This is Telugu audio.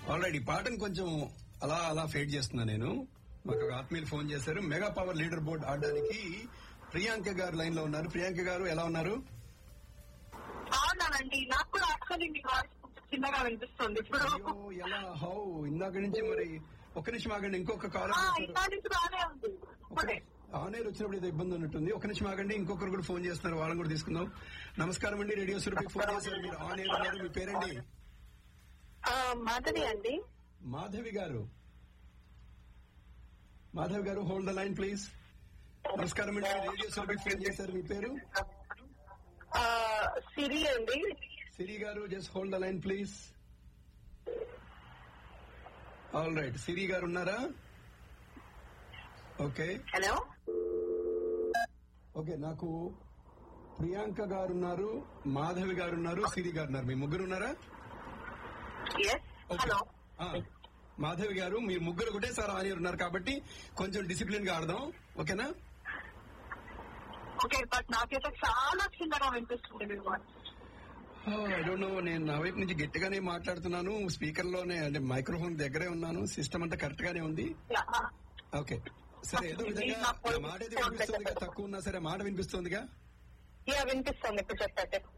ఆల్రెడీ ఈ పాటను కొంచెం అలా అలా ఫేడ్ చేస్తున్నా నేను మాకు ఒక ఆత్మీయులు ఫోన్ చేశారు మెగా పవర్ లీడర్ బోర్డ్ ఆడడానికి ప్రియాంక గారు లైన్ లో ఉన్నారు ప్రియాంక గారు ఎలా ఉన్నారు అవునానండి నాకు కూడా యాక్చువల్లీ మీ వాయిస్ కొంచెం చిన్నగా వినిపిస్తుంది ఇప్పుడు అయ్యో ఎలా హౌ ఇందాక నుంచి మరి ఒక నిమిషం ఆగండి ఇంకొక కాల్ ఆ, ఇంకా నుంచి బాగానే ఉంది ఇప్పుడే ఆనేరు వచ్చినప్పుడు ఏదో ఇబ్బంది ఉన్నట్టుంది ఒక నిమిషం ఆగండి ఇంకొకరు కూడా ఫోన్ చేస్తున్నారు వాళ్ళని కూడా తీసుకుందాం నమస్కారం అండి రేడియో సురభికి ఫోన్ చేశారు మీరు ఆన్ ఎయిర్ ఉన్నారు మీ పేరండి ఆ, మాధవి అండి మాధవి గారు మాధవి గారు హోల్డ్ ద లైన్ ప్లీజ్ నమస్కారం అండి రేడియో సురభికి ఫోన్ చేశారు మీ పేరు ఆ, సిరి అండి సిరి గారు just hold the line please all right Siri గారు ఉన్నారా ఓకే హలో ఓకే నాకు ప్రియాంక గారు ఉన్నారు మాధవి గారు ఉన్నారు సిరి గారు ఉన్నారు మీ ముగ్గురు ఉన్నారా ఎస్ ఓకే. హలో ఆ, మాధవి గారు మీరు ముగ్గురు ఒకటే సార్ ఆని ఉన్నారు కాబట్టి కొంచెం డిసిప్లిన్ గా ఆడదాం ఓకేనా ఓకే బట్ నాకైతే చాలా చిన్నగా వినిపిస్తుంది మీ వాయిస్ ఐ డోంట్ నో నేను నా వైపు నుంచి గట్టిగానే మాట్లాడుతున్నాను స్పీకర్ లోనే అంటే మైక్రోఫోన్ దగ్గరే ఉన్నాను సిస్టమ్ అంతా కరెక్ట్ గానే ఉంది ఓకే సరే ఏదో విధంగా నా మాట అయితే వినిపిస్తుందిగా తక్కువ ఉన్నా సరే మాట వినిపిస్తుందిగా యా వినిపిస్తుంది ఇప్పుడు చెప్పండి